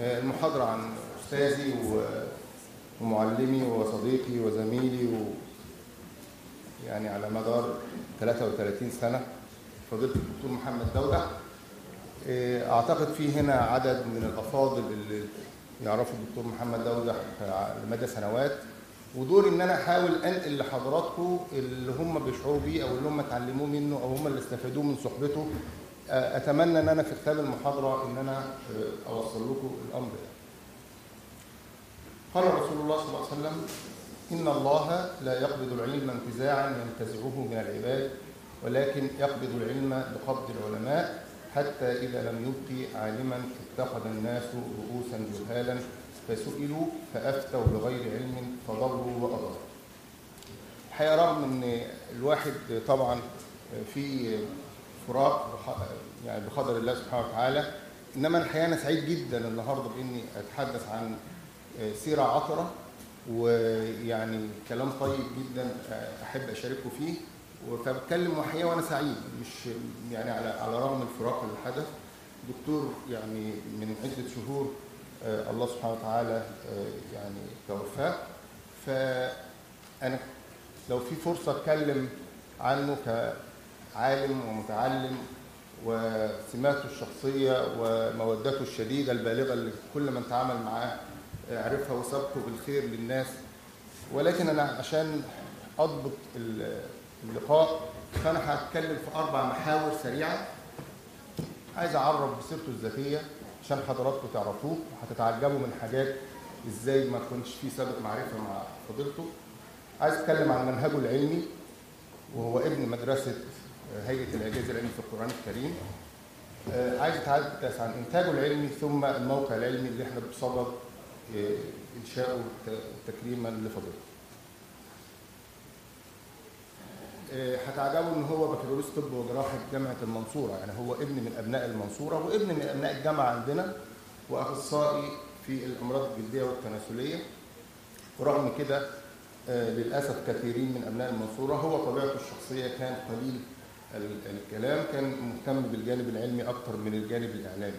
المحاضرة عن أستاذي ومعلمي وصديقي وزميلي و يعني على مدار 33 سنة فضيلة الدكتور محمد دولة أعتقد في هنا عدد من الأفاضل اللي يعرفوا الدكتور محمد دولة لمدى سنوات ودوري ان انا احاول انقل لحضراتكم اللي هم بيشعروا بيه او اللي هم اتعلموه منه او هم اللي استفادوه من صحبته اتمنى ان انا في ختام المحاضره ان انا اوصل لكم الامر ده. قال رسول الله صلى الله عليه وسلم ان الله لا يقبض العلم انتزاعا ينتزعه من العباد ولكن يقبض العلم بقبض العلماء حتى اذا لم يبقي عالما اتخذ الناس رؤوسا جهالا فسئلوا فافتوا بغير علم فضلوا واضلوا. الحقيقه رغم ان الواحد طبعا في فراق يعني بقدر الله سبحانه وتعالى انما الحقيقه انا سعيد جدا النهارده باني اتحدث عن سيره عطره ويعني كلام طيب جدا احب اشاركه فيه فبتكلم وحقيقه وانا سعيد مش يعني على على رغم الفراق اللي حدث دكتور يعني من عده شهور الله سبحانه وتعالى يعني توفاه فانا لو في فرصه اتكلم عنه كعالم ومتعلم وسماته الشخصيه ومودته الشديده البالغه اللي كل من تعامل معاه عرفها وسبقه بالخير للناس ولكن انا عشان اضبط اللقاء فانا هتكلم في اربع محاور سريعه عايز اعرف بسيرته الذاتيه عشان حضراتكم تعرفوه وهتتعجبوا من حاجات ازاي ما كنتش في سابق معرفه مع فضيلته عايز اتكلم عن منهجه العلمي وهو ابن مدرسه هيئه الاعجاز العلمي في القران الكريم عايز اتحدث عن انتاجه العلمي ثم الموقع العلمي اللي احنا بصدد انشاؤه تكريما لفضيلته هتعجبوا ان هو بكالوريوس طب وجراحه جامعه المنصوره يعني هو ابن من ابناء المنصوره وابن من ابناء الجامعه عندنا واخصائي في الامراض الجلديه والتناسليه ورغم كده للاسف كثيرين من ابناء المنصوره هو طبيعته الشخصيه كان قليل الكلام كان مهتم بالجانب العلمي اكثر من الجانب الاعلامي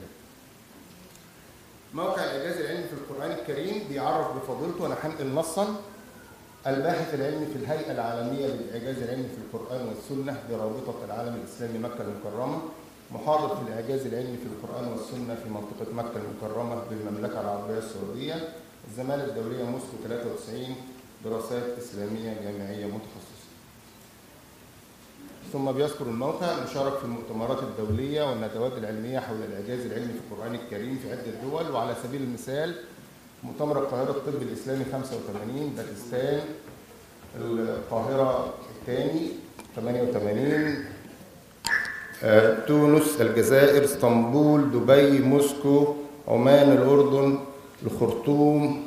موقع الاعجاز العلمي في القران الكريم بيعرف بفضيلته انا هنقل نصا الباحث العلمي في الهيئة العالمية للإعجاز العلمي في القرآن والسنة برابطة العالم الإسلامي مكة المكرمة محاضر في الإعجاز العلمي في القرآن والسنة في منطقة مكة المكرمة بالمملكة العربية السعودية الزمالة الدولية موسكو 93 دراسات إسلامية جامعية متخصصة ثم بيذكر الموقع مشارك في المؤتمرات الدولية والندوات العلمية حول الإعجاز العلمي في القرآن الكريم في عدة دول وعلى سبيل المثال مؤتمر القاهرة الطب الإسلامي 85 باكستان القاهرة الثاني 88 آه، تونس الجزائر اسطنبول دبي موسكو عمان الأردن الخرطوم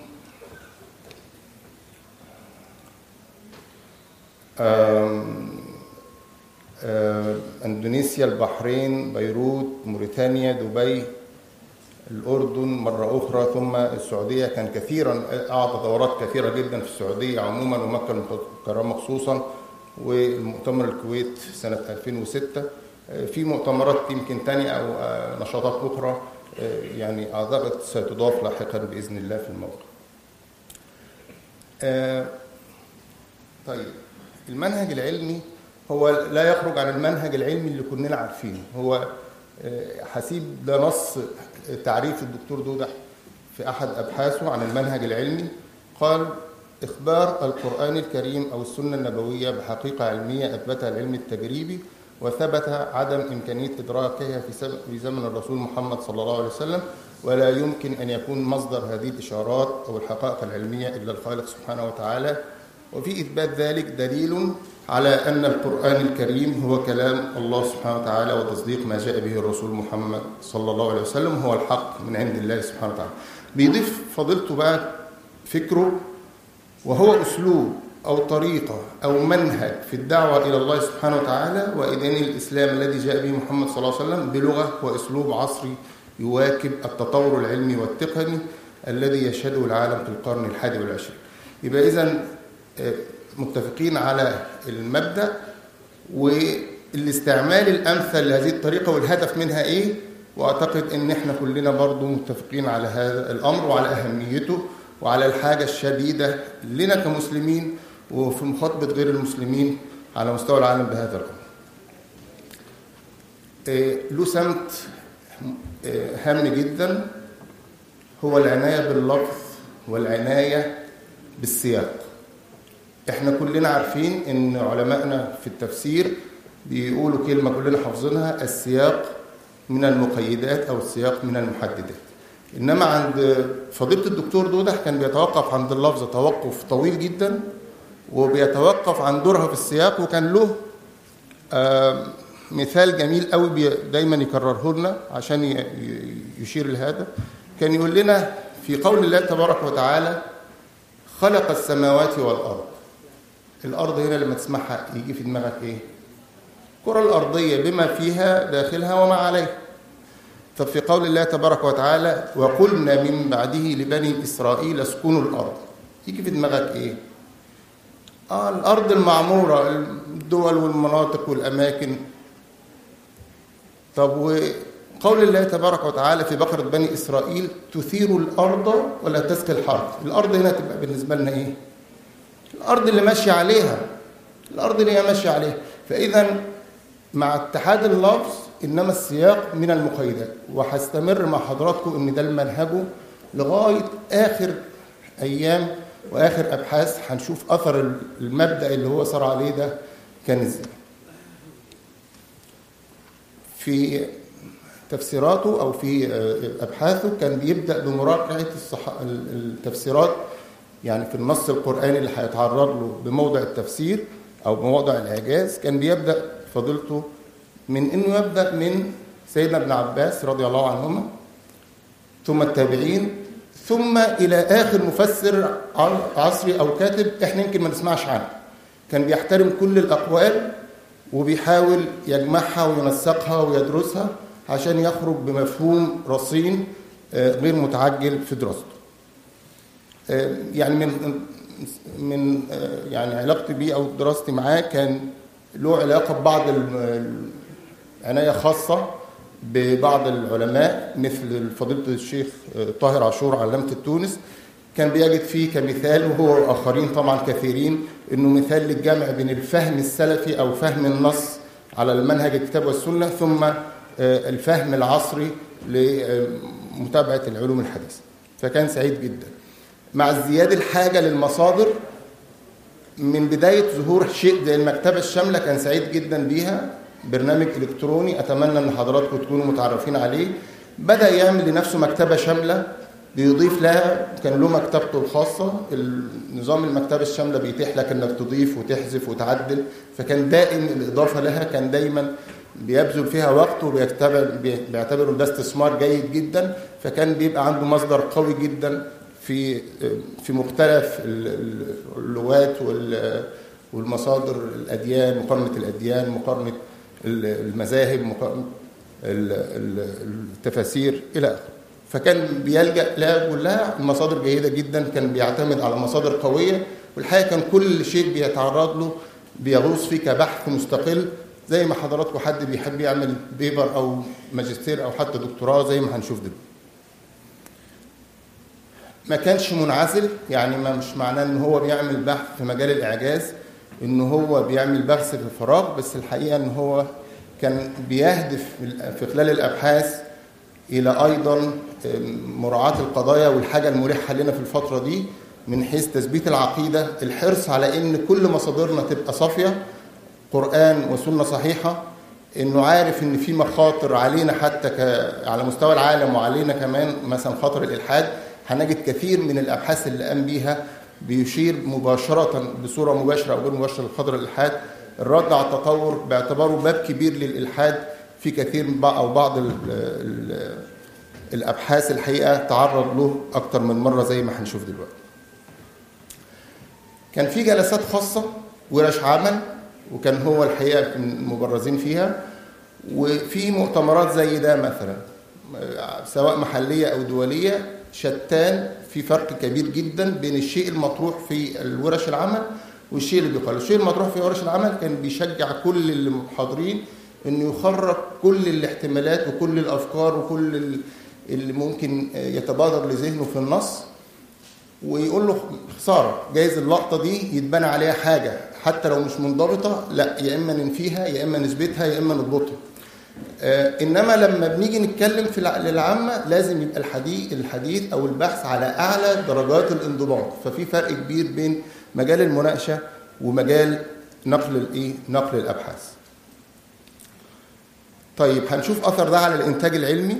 اندونيسيا البحرين بيروت موريتانيا دبي الأردن مرة أخرى ثم السعودية كان كثيرا أعطى دورات كثيرة جدا في السعودية عموما ومكة المكرمة خصوصا والمؤتمر الكويت سنة 2006 في مؤتمرات يمكن تانية أو نشاطات أخرى يعني أعتقد ستضاف لاحقا بإذن الله في الموقع طيب المنهج العلمي هو لا يخرج عن المنهج العلمي اللي كلنا عارفينه هو هسيب ده نص تعريف الدكتور دودح في أحد أبحاثه عن المنهج العلمي قال إخبار القرآن الكريم أو السنة النبوية بحقيقة علمية أثبتها العلم التجريبي وثبت عدم إمكانية إدراكها في زمن الرسول محمد صلى الله عليه وسلم ولا يمكن أن يكون مصدر هذه الإشارات أو الحقائق العلمية إلا الخالق سبحانه وتعالى وفي إثبات ذلك دليل على أن القرآن الكريم هو كلام الله سبحانه وتعالى وتصديق ما جاء به الرسول محمد صلى الله عليه وسلم هو الحق من عند الله سبحانه وتعالى بيضيف فضيلته بقى فكره وهو أسلوب أو طريقة أو منهج في الدعوة إلى الله سبحانه وتعالى وإدان الإسلام الذي جاء به محمد صلى الله عليه وسلم بلغة وأسلوب عصري يواكب التطور العلمي والتقني الذي يشهده العالم في القرن الحادي والعشرين يبقى إذا متفقين على المبدأ والاستعمال الأمثل لهذه الطريقة والهدف منها إيه واعتقد ان احنا كلنا برضو متفقين على هذا الامر وعلى اهميته وعلى الحاجه الشديده لنا كمسلمين وفي مخاطبه غير المسلمين على مستوى العالم بهذا الامر. إيه، له سمت إيه، هام جدا هو العنايه باللفظ والعنايه بالسياق. احنا كلنا عارفين ان علمائنا في التفسير بيقولوا كلمه كلنا حافظينها السياق من المقيدات او السياق من المحددات. انما عند فضيله الدكتور دودح كان بيتوقف عند اللفظ توقف طويل جدا وبيتوقف عن دورها في السياق وكان له آه، مثال جميل قوي بي- دايما يكرره لنا عشان ي- ي- يشير لهذا كان يقول لنا في قول الله تبارك وتعالى خلق السماوات والارض الارض هنا لما تسمعها يجي في دماغك ايه الكره الارضيه بما فيها داخلها وما عليها طب في قول الله تبارك وتعالى وقلنا من بعده لبني اسرائيل اسكنوا الارض يجي في دماغك ايه اه الارض المعموره الدول والمناطق والاماكن طب وقول الله تبارك وتعالى في بقرة بني إسرائيل تثير الأرض ولا تسقي الحرث الأرض هنا تبقى بالنسبة لنا إيه الأرض اللي ماشية عليها الأرض اللي هي ماشية عليها فإذا مع اتحاد اللفظ إنما السياق من المقيدات وهستمر مع حضراتكم إن ده المنهجه لغاية آخر أيام وآخر أبحاث هنشوف أثر المبدأ اللي هو صار عليه ده كان إزاي في تفسيراته او في ابحاثه كان بيبدا بمراجعه الصح... التفسيرات يعني في النص القراني اللي هيتعرض له بموضع التفسير او بموضع الاعجاز كان بيبدا فضيلته من انه يبدا من سيدنا ابن عباس رضي الله عنهما ثم التابعين ثم الى اخر مفسر عصري او كاتب احنا يمكن ما نسمعش عنه كان بيحترم كل الاقوال وبيحاول يجمعها وينسقها ويدرسها عشان يخرج بمفهوم رصين غير متعجل في دراسته. يعني من من يعني علاقتي بيه او دراستي معاه كان له علاقه ببعض عنايه خاصه ببعض العلماء مثل فضيله الشيخ طاهر عاشور علامه التونس كان بيجد فيه كمثال وهو واخرين طبعا كثيرين انه مثال للجمع بين الفهم السلفي او فهم النص على المنهج الكتاب والسنه ثم الفهم العصري لمتابعه العلوم الحديثه. فكان سعيد جدا. مع ازدياد الحاجه للمصادر من بدايه ظهور شيء زي المكتبه الشامله كان سعيد جدا بيها برنامج الكتروني اتمنى ان حضراتكم تكونوا متعرفين عليه. بدا يعمل لنفسه مكتبه شامله بيضيف لها كان له مكتبته الخاصة النظام المكتبة الشاملة بيتيح لك انك تضيف وتحذف وتعدل فكان دائم الإضافة لها كان دايما بيبذل فيها وقت وبيعتبر بيعتبره ده استثمار جيد جدا فكان بيبقى عنده مصدر قوي جدا في في مختلف اللغات والمصادر الأديان مقارنة الأديان مقارنة المذاهب مقارنة التفاسير إلى آخره فكان بيلجا لها كلها مصادر جيده جدا كان بيعتمد على مصادر قويه والحقيقه كان كل شيء بيتعرض له بيغوص فيه كبحث مستقل زي ما حضراتكم حد بيحب يعمل بيبر او ماجستير او حتى دكتوراه زي ما هنشوف دلوقتي. ما كانش منعزل يعني ما مش معناه ان هو بيعمل بحث في مجال الاعجاز ان هو بيعمل بحث في الفراغ بس الحقيقه ان هو كان بيهدف في خلال الابحاث الى ايضا مراعاه القضايا والحاجه الملحه لنا في الفتره دي من حيث تثبيت العقيده الحرص على ان كل مصادرنا تبقى صافيه قران وسنه صحيحه انه عارف ان في مخاطر علينا حتى ك... على مستوى العالم وعلينا كمان مثلا خطر الالحاد هنجد كثير من الابحاث اللي قام بيها بيشير مباشره بصوره مباشره او غير مباشره لخطر الالحاد الرد على التطور باعتباره باب كبير للالحاد في كثير او بعض ال ال الابحاث الحقيقه تعرض له اكتر من مره زي ما هنشوف دلوقتي. كان في جلسات خاصه ورش عمل وكان هو الحقيقه من المبرزين فيها وفي مؤتمرات زي ده مثلا سواء محليه او دوليه شتان في فرق كبير جدا بين الشيء المطروح في الورش العمل والشيء اللي بيقال، الشيء المطروح في ورش العمل كان بيشجع كل اللي حاضرين انه يخرج كل الاحتمالات وكل الافكار وكل اللي ممكن يتبادر لذهنه في النص ويقول له خساره جايز اللقطه دي يتبنى عليها حاجه حتى لو مش منضبطه لا يا اما ننفيها يا اما نثبتها يا اما نضبطها آه انما لما بنيجي نتكلم في العامه لازم يبقى الحديث الحديث او البحث على اعلى درجات الانضباط ففي فرق كبير بين مجال المناقشه ومجال نقل الايه نقل الابحاث طيب هنشوف اثر ده على الانتاج العلمي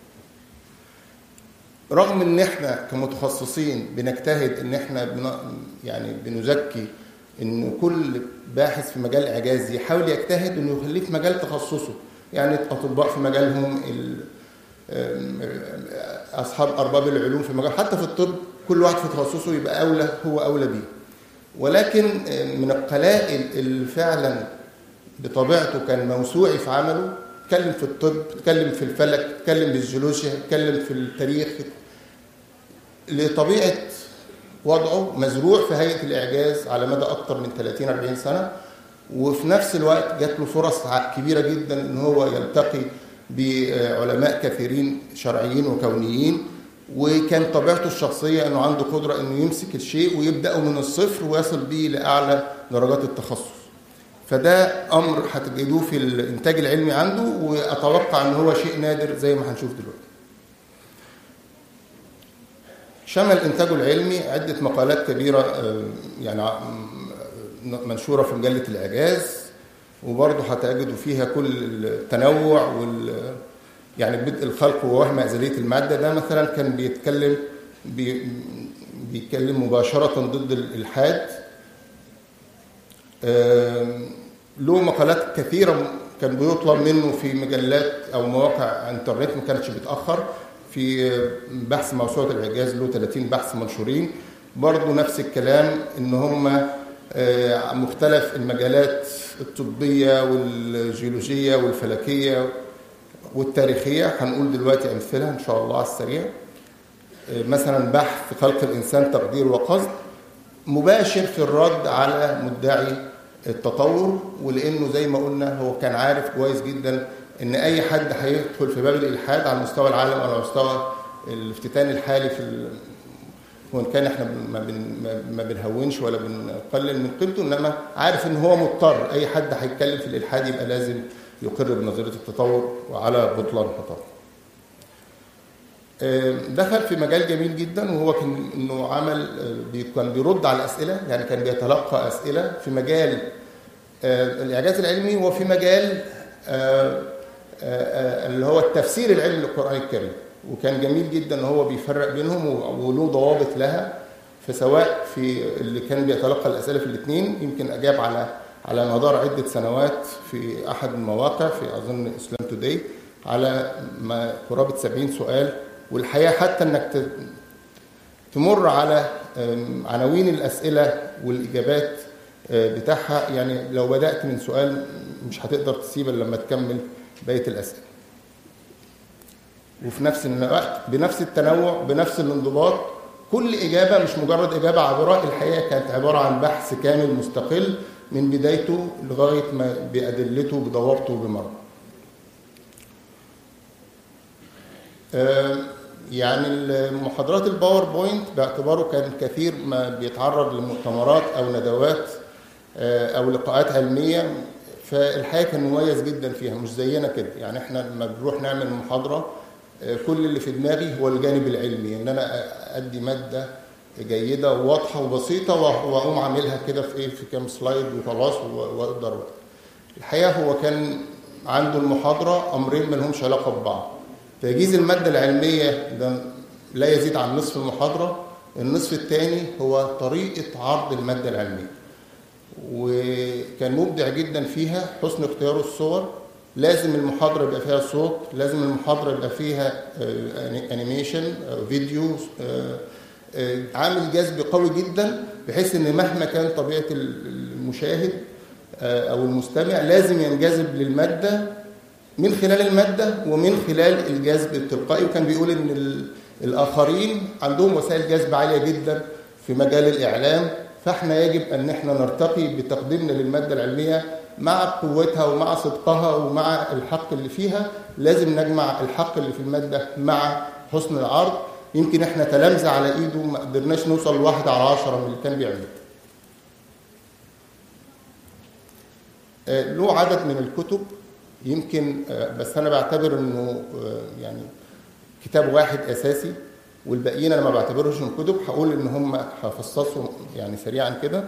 رغم ان احنا كمتخصصين بنجتهد ان احنا بن يعني بنزكي ان كل باحث في مجال الاعجاز يحاول يجتهد انه يخليه في مجال تخصصه يعني اطباء في مجالهم اصحاب ارباب العلوم في مجال حتى في الطب كل واحد في تخصصه يبقى اولى هو اولى بيه ولكن من القلائل اللي فعلا بطبيعته كان موسوعي في عمله اتكلم في الطب اتكلم في الفلك اتكلم بالجيولوجيا اتكلم في التاريخ لطبيعه وضعه مزروع في هيئه الاعجاز على مدى اكثر من 30 40 سنه وفي نفس الوقت جات له فرص كبيره جدا ان هو يلتقي بعلماء كثيرين شرعيين وكونيين وكان طبيعته الشخصيه انه عنده قدره انه يمسك الشيء ويبداه من الصفر ويصل به لاعلى درجات التخصص فده امر هتجدوه في الانتاج العلمي عنده واتوقع ان هو شيء نادر زي ما هنشوف دلوقتي شمل انتاجه العلمي عده مقالات كبيره يعني منشوره في مجله الاعجاز وبرضه هتجدوا فيها كل التنوع وال يعني بدء الخلق ووهم ازليه الماده ده مثلا كان بيتكلم بي بيتكلم مباشره ضد الالحاد له مقالات كثيرة كان بيطلب منه في مجلات أو مواقع انترنت ما كانتش بتأخر في بحث موسوعة الإعجاز له 30 بحث منشورين برضه نفس الكلام إن هم مختلف المجالات الطبية والجيولوجية والفلكية والتاريخية هنقول دلوقتي أمثلة إن شاء الله على السريع مثلا بحث خلق الإنسان تقدير وقصد مباشر في الرد على مدعي التطور ولانه زي ما قلنا هو كان عارف كويس جدا ان اي حد هيدخل في باب الالحاد على مستوى العالم او على مستوى الافتتان الحالي في ال... وان كان احنا ما, بن... ما بنهونش ولا بنقلل من قيمته انما عارف ان هو مضطر اي حد هيتكلم في الالحاد يبقى لازم يقر بنظريه التطور وعلى بطلان التطور. دخل في مجال جميل جدا وهو كان انه عمل كان بيرد على الاسئله يعني كان بيتلقى اسئله في مجال الاعجاز العلمي وفي مجال اللي هو التفسير العلمي للقران الكريم وكان جميل جدا ان هو بيفرق بينهم وله ضوابط لها فسواء في اللي كان بيتلقى الاسئله في الاثنين يمكن اجاب على على مدار عده سنوات في احد المواقع في اظن اسلام توداي على ما قرابه 70 سؤال والحقيقه حتى انك تمر على عناوين الاسئله والاجابات بتاعها يعني لو بدات من سؤال مش هتقدر تسيب الا لما تكمل بقيه الاسئله. وفي نفس الوقت بنفس التنوع بنفس الانضباط كل اجابه مش مجرد اجابه عابره الحقيقه كانت عباره عن بحث كامل مستقل من بدايته لغايه ما بادلته بضوابطه بمرض. يعني المحاضرات الباوربوينت باعتباره كان كثير ما بيتعرض لمؤتمرات او ندوات او لقاءات علميه فالحقيقه كان مميز جدا فيها مش زينا كده يعني احنا لما بنروح نعمل محاضره كل اللي في دماغي هو الجانب العلمي ان انا ادي ماده جيده وواضحه وبسيطه واقوم عاملها كده في ايه في كام سلايد وخلاص واقدر الحقيقه هو كان عنده المحاضره امرين ما لهمش علاقه ببعض تجهيز الماده العلميه ده لا يزيد عن نصف المحاضره النصف الثاني هو طريقه عرض الماده العلميه وكان مبدع جدا فيها حسن اختيار الصور لازم المحاضرة يبقى فيها صوت لازم المحاضرة يبقى فيها انيميشن فيديو عامل جذب قوي جدا بحيث ان مهما كان طبيعة المشاهد او المستمع لازم ينجذب للمادة من خلال المادة ومن خلال الجذب التلقائي وكان بيقول ان الاخرين عندهم وسائل جذب عالية جدا في مجال الاعلام فاحنا يجب ان احنا نرتقي بتقديمنا للمادة العلمية مع قوتها ومع صدقها ومع الحق اللي فيها لازم نجمع الحق اللي في المادة مع حسن العرض يمكن احنا تلامذة على ايده ما قدرناش نوصل لواحد على عشرة من اللي كان بيعمله له عدد من الكتب يمكن بس انا بعتبر انه يعني كتاب واحد اساسي والباقيين انا ما بعتبرهمش من كتب هقول ان هم هفصصهم يعني سريعا كده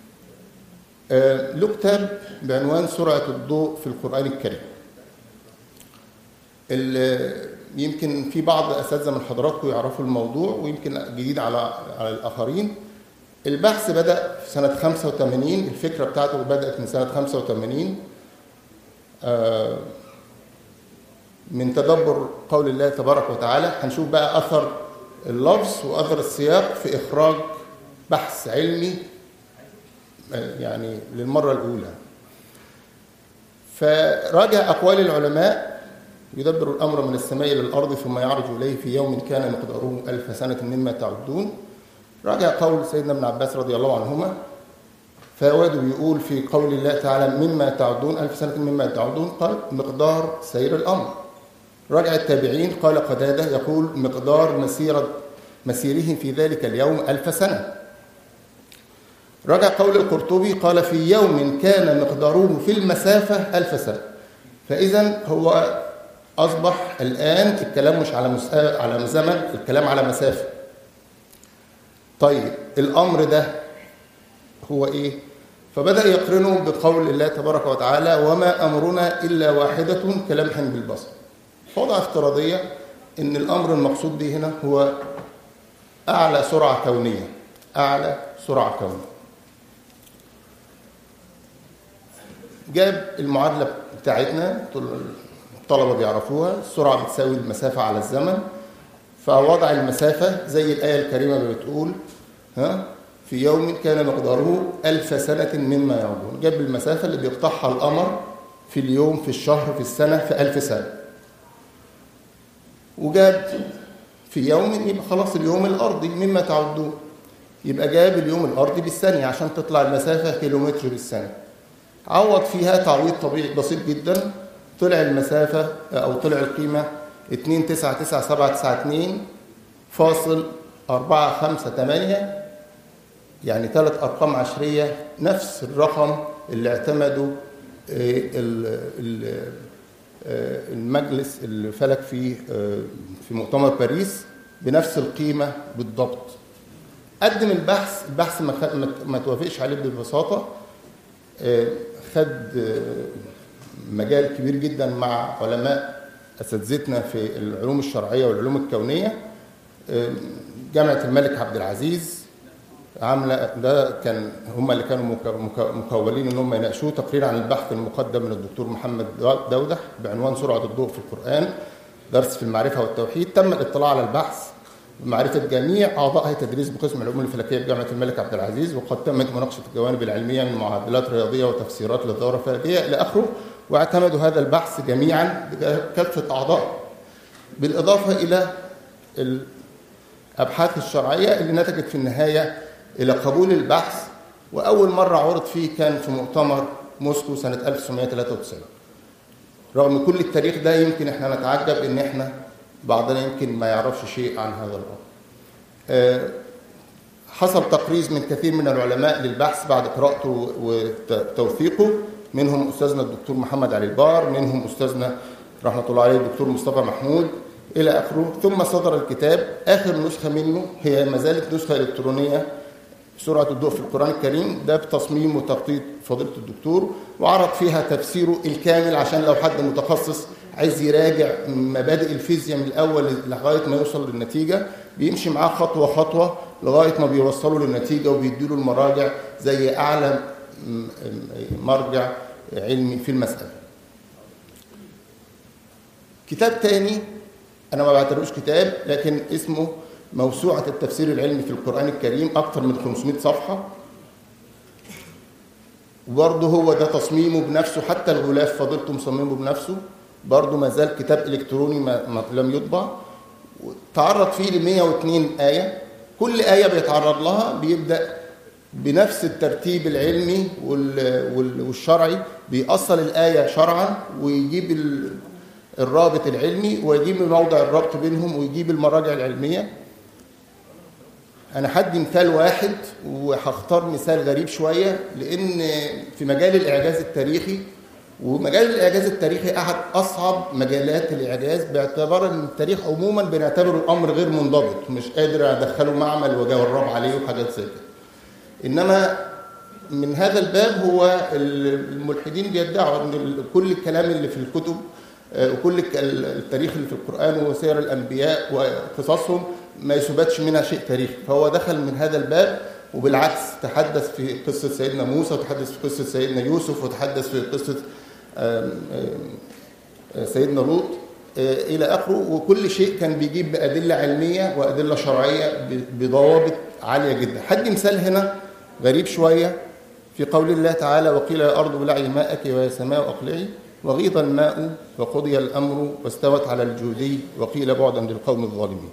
له كتاب بعنوان سرعه الضوء في القران الكريم يمكن في بعض اساتذه من حضراتكم يعرفوا الموضوع ويمكن جديد على على الاخرين البحث بدا في سنه 85 الفكره بتاعته بدات من سنه 85 من تدبر قول الله تبارك وتعالى هنشوف بقى اثر اللفظ واثر السياق في اخراج بحث علمي يعني للمره الاولى فراجع اقوال العلماء يدبر الامر من السماء الى الارض ثم يعرج اليه في يوم كان مقداره الف سنه مما تعدون راجع قول سيدنا ابن عباس رضي الله عنهما فواد بيقول في قول الله تعالى مما تعدون ألف سنة مما تعدون قال مقدار سير الأمر راجع التابعين قال قتادة يقول مقدار مسيرة مسيره في ذلك اليوم ألف سنة راجع قول القرطبي قال في يوم كان مقداره في المسافة ألف سنة فإذا هو أصبح الآن الكلام مش على على زمن الكلام على مسافة طيب الأمر ده هو إيه؟ فبدأ يقرنه بقول الله تبارك وتعالى وما أمرنا إلا واحدة كلمح بالبصر وضع افتراضية إن الأمر المقصود به هنا هو أعلى سرعة كونية أعلى سرعة كونية جاب المعادلة بتاعتنا الطلبة بيعرفوها السرعة بتساوي المسافة على الزمن فوضع المسافة زي الآية الكريمة اللي بتقول ها في يوم كان مقداره ألف سنة مما يعودون جاب المسافة اللي بيقطعها القمر في اليوم في الشهر في السنة في ألف سنة وجاب في يوم يبقى خلاص اليوم الأرضي مما تعدون يبقى جاب اليوم الأرضي بالثانية عشان تطلع المسافة كيلومتر بالثانية عوض فيها تعويض طبيعي بسيط جدا طلع المسافة أو طلع القيمة 29992 فاصل 458 يعني ثلاث أرقام عشرية نفس الرقم اللي اعتمدوا المجلس الفلك في في مؤتمر باريس بنفس القيمة بالضبط قدم البحث البحث ما ما توافقش عليه ببساطة خد مجال كبير جدا مع علماء اساتذتنا في العلوم الشرعيه والعلوم الكونيه جامعه الملك عبد العزيز عامله ده كان هم اللي كانوا مكولين ان هم يناقشوه تقرير عن البحث المقدم من الدكتور محمد دودح بعنوان سرعه الضوء في القران درس في المعرفه والتوحيد تم الاطلاع على البحث بمعرفة جميع أعضاء هيئة التدريس بقسم العلوم الفلكية بجامعة الملك عبد العزيز وقد تمت مناقشة الجوانب العلمية من معادلات رياضية وتفسيرات للدورة الفلكية إلى آخره واعتمدوا هذا البحث جميعا كافة أعضاء بالإضافة إلى الأبحاث الشرعية اللي نتجت في النهاية إلى قبول البحث وأول مرة عرض فيه كان في مؤتمر موسكو سنة 1993 رغم كل التاريخ ده يمكن احنا نتعجب ان احنا بعضنا يمكن ما يعرفش شيء عن هذا الامر. حصل تقريز من كثير من العلماء للبحث بعد قراءته وتوثيقه منهم استاذنا الدكتور محمد علي البار منهم استاذنا رحمه الله عليه الدكتور مصطفى محمود الى اخره ثم صدر الكتاب اخر نسخه منه هي ما زالت نسخه الكترونيه سرعه الضوء في القران الكريم ده بتصميم وتخطيط فضيله الدكتور وعرض فيها تفسيره الكامل عشان لو حد متخصص عايز يراجع مبادئ الفيزياء من الاول لغايه ما يوصل للنتيجه بيمشي معاه خطوه خطوه لغايه ما بيوصلوا للنتيجه وبيديله المراجع زي اعلى مرجع علمي في المساله. كتاب تاني انا ما بعتبروش كتاب لكن اسمه موسوعه التفسير العلمي في القران الكريم اكثر من 500 صفحه وبرضه هو ده تصميمه بنفسه حتى الغلاف فضلته مصممه بنفسه برضه ما زال كتاب الكتروني ما, ما لم يطبع تعرض فيه ل 102 ايه كل ايه بيتعرض لها بيبدا بنفس الترتيب العلمي والشرعي بيأصل الآية شرعا ويجيب الرابط العلمي ويجيب موضع الربط بينهم ويجيب المراجع العلمية أنا حدي مثال واحد وهختار مثال غريب شوية لأن في مجال الإعجاز التاريخي ومجال الإعجاز التاريخي أحد أصعب مجالات الإعجاز باعتبار أن التاريخ عموما بنعتبره أمر غير منضبط مش قادر أدخله معمل وأجرب عليه وحاجات زي كده إنما من هذا الباب هو الملحدين بيدعوا أن كل الكلام اللي في الكتب وكل التاريخ اللي في القرآن وسير الأنبياء وقصصهم ما يثبتش منها شيء تاريخي فهو دخل من هذا الباب وبالعكس تحدث في قصة سيدنا موسى وتحدث في قصة سيدنا يوسف وتحدث في قصة سيدنا لوط إلى آخره وكل شيء كان بيجيب بأدلة علمية وأدلة شرعية بضوابط عالية جدا حد مثال هنا غريب شوية في قول الله تعالى وقيل يا أرض بلعي ماءك ويا سماء أقلعي وغيض الماء وقضي الأمر واستوت على الجودي وقيل بعدا للقوم الظالمين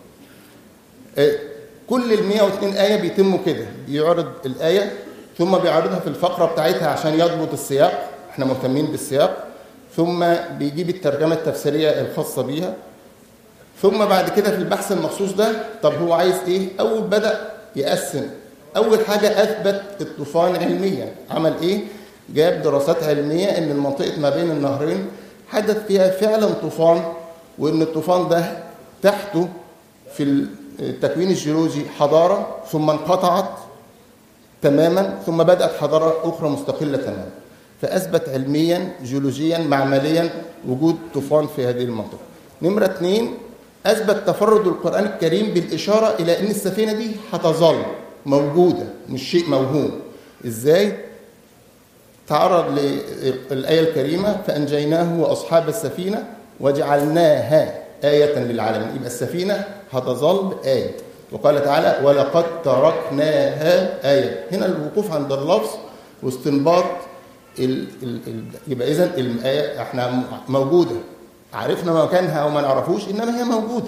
كل ال 102 آية بيتموا كده بيعرض الآية ثم بيعرضها في الفقرة بتاعتها عشان يضبط السياق احنا مهتمين بالسياق ثم بيجيب الترجمة التفسيرية الخاصة بيها ثم بعد كده في البحث المخصوص ده طب هو عايز ايه اول بدأ يقسم اول حاجة اثبت الطوفان علميا عمل ايه جاب دراسات علمية ان المنطقة ما بين النهرين حدث فيها فعلا طوفان وان الطوفان ده تحته في التكوين الجيولوجي حضارة ثم انقطعت تماما ثم بدأت حضارة أخرى مستقلة تماما فأثبت علميا جيولوجيا معمليا وجود طوفان في هذه المنطقة نمرة اثنين أثبت تفرد القرآن الكريم بالإشارة إلى أن السفينة دي هتظل موجودة مش شيء موهوم إزاي؟ تعرض للآية الكريمة فأنجيناه وأصحاب السفينة وجعلناها آية للعالمين يبقى السفينة هتظل آية وقال تعالى ولقد تركناها آية هنا الوقوف عند اللفظ واستنباط ال ال ال يبقى إذا الآية احنا موجودة عرفنا مكانها أو ما نعرفوش إنما هي موجودة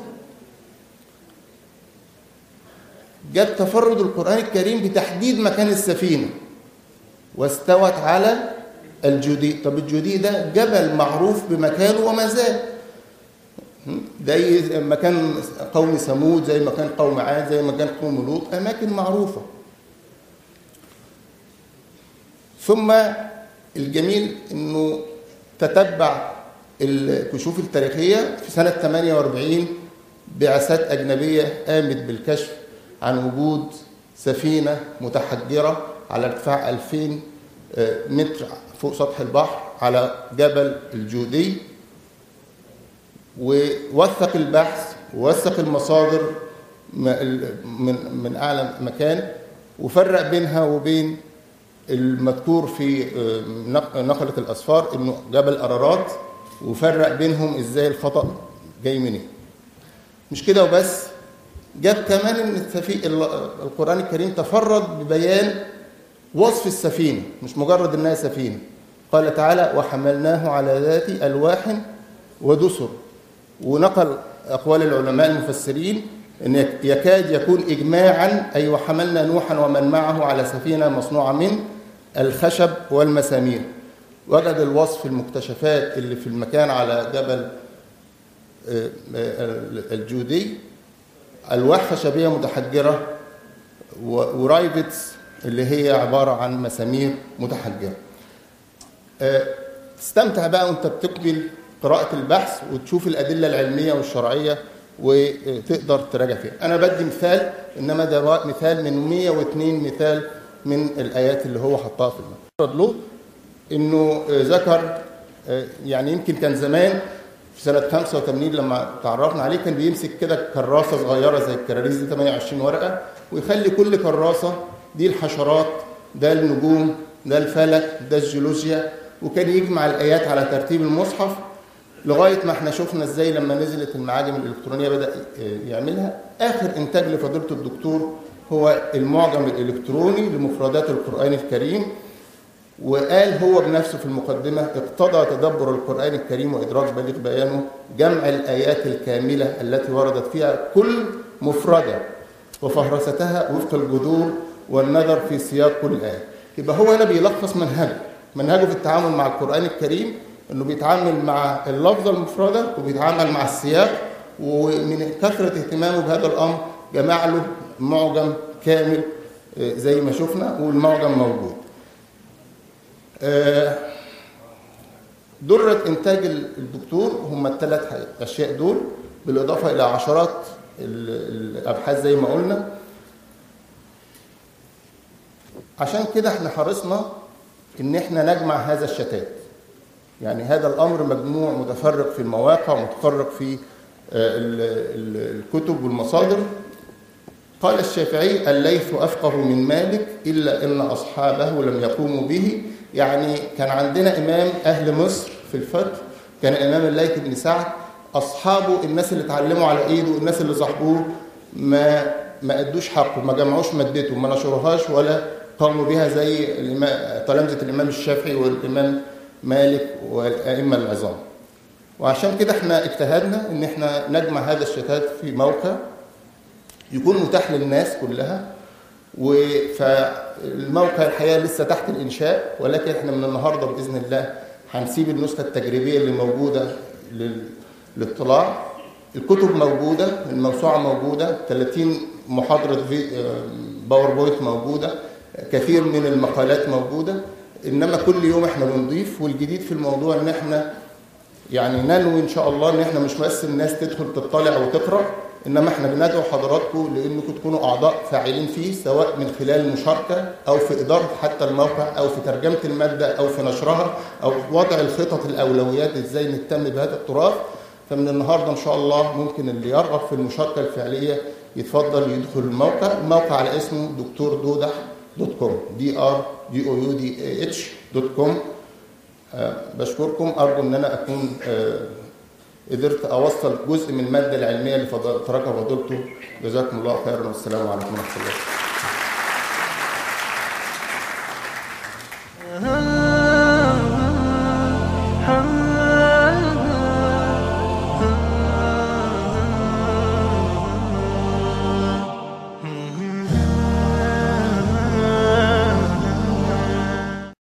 جاء تفرد القرآن الكريم بتحديد مكان السفينة واستوت على الجودي طب الجودي ده جبل معروف بمكانه وما زال زي مكان قوم ثمود زي مكان قوم عاد زي مكان قوم لوط اماكن معروفه ثم الجميل انه تتبع الكشوف التاريخيه في سنه 48 بعثات اجنبيه قامت بالكشف عن وجود سفينه متحجره على ارتفاع 2000 متر فوق سطح البحر على جبل الجودي ووثق البحث ووثق المصادر من من اعلى مكان وفرق بينها وبين المذكور في نقلة الأسفار إنه جبل أرارات وفرق بينهم إزاي الخطأ جاي منين. مش كده وبس جاب كمان إن السفي... القرآن الكريم تفرد ببيان وصف السفينة مش مجرد إنها سفينة. قال تعالى وحملناه على ذات ألواح ودسر ونقل أقوال العلماء المفسرين أن يكاد يكون إجماعا أي وحملنا نوحا ومن معه على سفينة مصنوعة من الخشب والمسامير وجد الوصف المكتشفات اللي في المكان على جبل الجودي ألواح خشبية متحجرة ورايفتس اللي هي عبارة عن مسامير متحجرة تستمتع بقى وانت بتقبل قراءة البحث وتشوف الأدلة العلمية والشرعية وتقدر تراجع فيها أنا بدي مثال إنما ده مثال من 102 مثال من الآيات اللي هو حطها في المعرض له إنه ذكر يعني يمكن كان زمان في سنة 85 لما تعرفنا عليه كان بيمسك كده كراسة صغيرة زي الكراريس دي 28 ورقة ويخلي كل كراسة دي الحشرات ده النجوم ده الفلك ده الجيولوجيا وكان يجمع الآيات على ترتيب المصحف لغايه ما احنا شفنا ازاي لما نزلت المعاجم الالكترونيه بدا يعملها اخر انتاج لفضيله الدكتور هو المعجم الالكتروني لمفردات القران الكريم وقال هو بنفسه في المقدمه اقتضى تدبر القران الكريم وادراك بليغ بيانه جمع الايات الكامله التي وردت فيها كل مفرده وفهرستها وفق الجذور والنظر في سياق كل آية يبقى هو هنا بيلخص منهجه منهجه في التعامل مع القرآن الكريم انه بيتعامل مع اللفظة المفردة وبيتعامل مع السياق ومن كثرة اهتمامه بهذا الأمر جمع له معجم كامل زي ما شفنا والمعجم موجود درة إنتاج الدكتور هم الثلاث أشياء دول بالإضافة إلى عشرات الأبحاث زي ما قلنا عشان كده احنا حرصنا ان احنا نجمع هذا الشتات يعني هذا الامر مجموع متفرق في المواقع ومتفرق في الكتب والمصادر قال الشافعي الليث افقه من مالك الا ان اصحابه لم يقوموا به يعني كان عندنا امام اهل مصر في الفقه كان الامام الليث بن سعد اصحابه الناس اللي اتعلموا على ايده الناس اللي صاحبوه ما ما ادوش حقه ما جمعوش مادته ما نشروهاش ولا قاموا بها زي تلامذة الإمام الشافعي والإمام مالك والأئمة العظام وعشان كده احنا اجتهدنا ان احنا نجمع هذا الشتات في موقع يكون متاح للناس كلها فالموقع الحقيقه لسه تحت الانشاء ولكن احنا من النهارده باذن الله هنسيب النسخه التجريبيه اللي موجوده للاطلاع الكتب موجوده الموسوعه موجوده 30 محاضره في باوربوينت موجوده كثير من المقالات موجودة إنما كل يوم إحنا بنضيف والجديد في الموضوع إن إحنا يعني ننوي إن شاء الله إن إحنا مش بس الناس تدخل تطلع وتقرأ إنما إحنا بندعو حضراتكم لأنكم تكونوا أعضاء فاعلين فيه سواء من خلال المشاركة أو في إدارة حتى الموقع أو في ترجمة المادة أو في نشرها أو وضع الخطط الأولويات إزاي نهتم بهذا التراث فمن النهارده إن شاء الله ممكن اللي يرغب في المشاركة الفعلية يتفضل يدخل الموقع الموقع على اسمه دكتور دودح دوت كوم دي ار دي او يو دي اتش دوت كوم بشكركم ارجو ان انا اكون آه قدرت اوصل جزء من الماده العلميه اللي تركها فضيلته جزاكم الله خيرا والسلام عليكم ورحمه الله